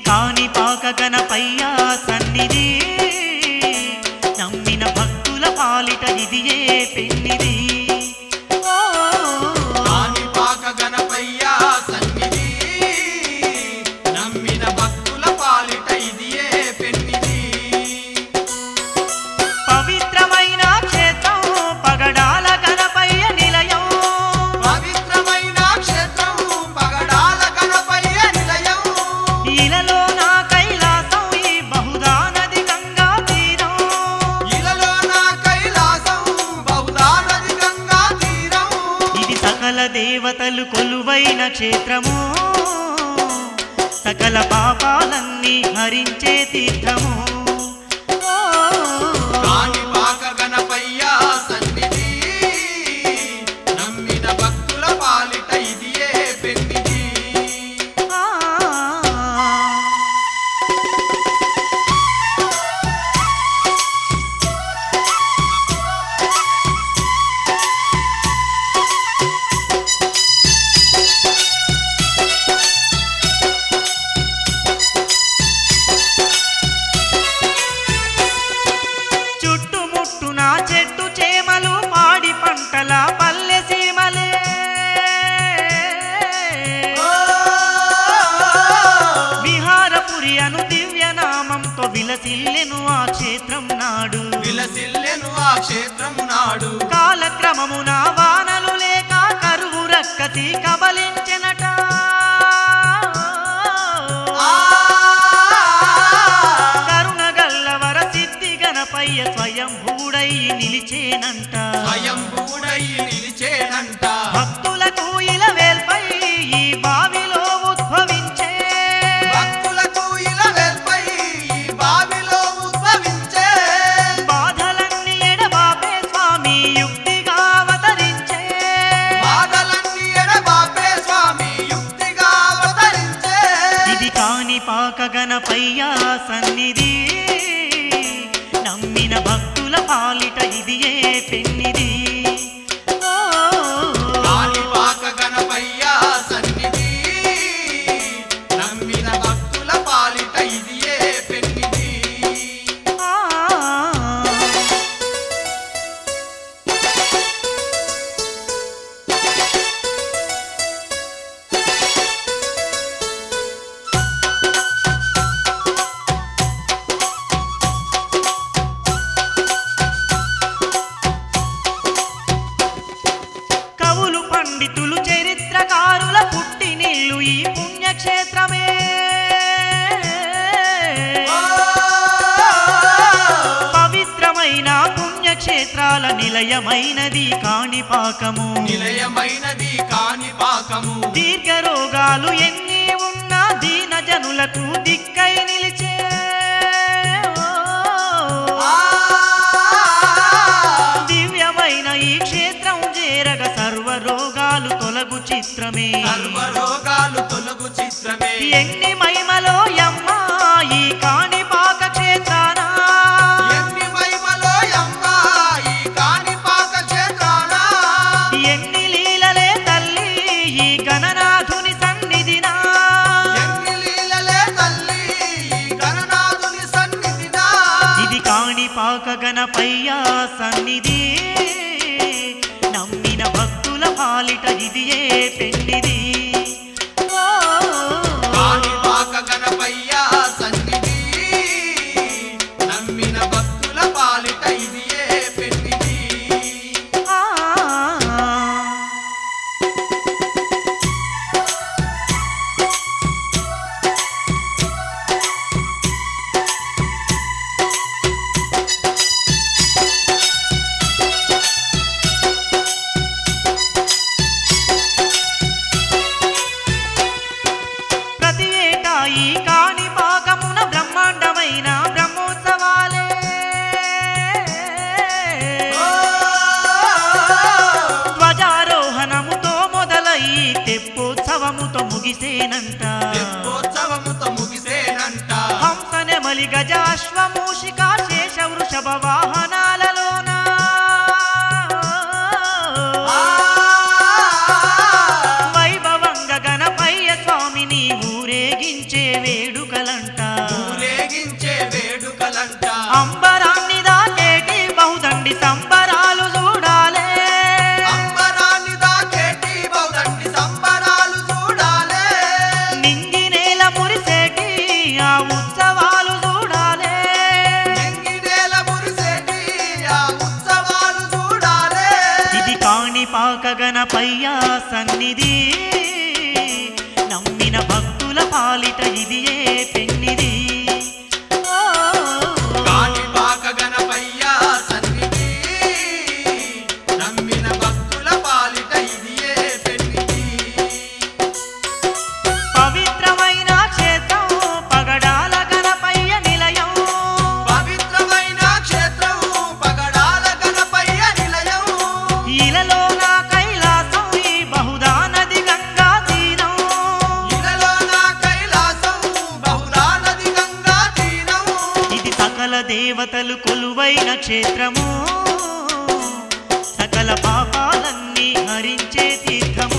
కాణిపాక గణపయ్య సన్నిధి నమ్మిన భక్తుల పాలిట ఇదియే పెన్నిది ఓ, కాణిపాక గణపయ్య సన్నిధి నమ్మిన భక్తుల పాలిట ఇదియే పెన్నిది పవిత్రమైన క్షేత్రం పగడాల గణపయ్య నిలయం పవిత్రమైన క్షేత్రం పగడాల గణపయ్య నిలయం ఇలలో నా కైలాసం ఈ బహుదా నది గంగా తీరం ఇలలో నా కైలాసం బహుదా నది గంగా తీరం ఇది సకల దేవతలు కొలువైన క్షేత్రము సకల పాపాలన్నీ హరించే తీర్థము ఓ, కాణిపాక గణపయ్య సన్నిధి నమ్మిన భక్తుల పాలిట ఇదియే పెన్నిది ఆ. చుట్టుముట్టున చెట్టు చేమలు పాడి పంటల పల్లె సీమలే విహారపురి అను దివ్య నామంతో విలసిల్లెను ఆ క్షేత్రం నాడు విలసిల్లెను ఆ క్షేత్రం నాడు కాలక్రమమున వానలు లేక కరువు రక్కసి కబలించెనట ఆ కరుణ గల్లవర సిద్ధి గణపయ్య స్వయం భూడయి నిలిచేనంట స్వయంభూడై నిలిచేనంట భక్తులకు ఇల వేల్పై ఈ బావిలో ఉద్భవించే భక్తులకు ఇలవెల్పై ఈ బావిలో ఉద్భవించే బాధలన్నీ ఎడబాపే స్వామి యుక్తిగా అవతరించే బాధలన్నీ ఎడబాపే స్వామి యుక్తిగా అవతరించే ఇది కాని పాక గణపయ్య సన్నిధి నమ్మిన భక్తుల పాలిట ఇదియే పెన్నిది ఓ, కాణిపాక గణపయ్య సన్నిధి నమ్మిన భక్తుల పాలిట ఇదియే పెన్నిది ఆ. కవులు పండితులు చరిత్రకారుల పుట్టినిల్లు ఈ పుణ్యక్షేత్రమే పవిత్రమైన పుణ్యక్షేత్రాల నిలయమైనది కాణిపాకము నిలయమైనది కాణిపాకము దీర్ఘ రోగాలు ఎన్ని ఉన్నా దీన జనులకు దిక్కై నిలిచే ఆ దివ్యమైన ఈ క్షేత్రం చేరగ సర్వ రోగాలు తొలగు చిత్రమే సర్వరోగాలు తొలగు చిత్రమే ఎన్ని మహిమలో యమ్మ ఈ కాణిపాక క్షేత్రాన ఎన్ని మహిమలో యమ్మ ఈ కాణిపాక క్షేత్రాన ఎన్ని లీలలే తల్లి ఈ గణనాథుని సన్నిధిన ఎన్ని లీలలే తల్లి ఈ గణనాథుని సన్నిధిన ఇది కాణిపాక గణపయ్య సన్నిధి నమ్మిన భక్తుల పాలిట ఇదియే పెన్నిది ఓ, కాణిపాక గణపయ్య సన్నిధి నమ్మిన భక్తుల పాలిట ఇదియే పెన్నిది ఆ. ప్రతి ఏటా ఈ కాణిపాకమున బ్రహ్మాండమైన బ్రహ్మోత్సవాలే ధ్వజారోహణముతో మొదలై తెప్పోత్సవముతో ముగిసేనంట తెప్పోత్సవముతో ముగిసేనంట హంస నెమలి గజాశ్వమూషిక శేష వృషభ వాహనాలలోన ఆ వైభవంగ గణపయ్య స్వామిని ఊరేగించే వేడుకలంట గణపయ్య సన్నిధి నమ్మిన భక్తుల పాలిట ఇది ఏ పెన్నిది ఓ, కాణిపాక గణపయ్య సన్నిధి నమ్మిన భక్తుల పాలిట ఇది ఏ పెన్నిది పవిత్రమైన క్షేత్రం పగడాల గణపయ్య నిలయం పవిత్రమైన క్షేత్రం పగడాల గణపయ్య నిలయం ఇలలో నా కైలాసం ఈ బహుదా నది గంగా తీరం ఇలలో నా కైలాసం బహుళా నది గంగా తీరం ఇది సకల దేవతలు కొలువైన క్షేత్రము సకల పాపాలన్నీ హరించే తీర్థము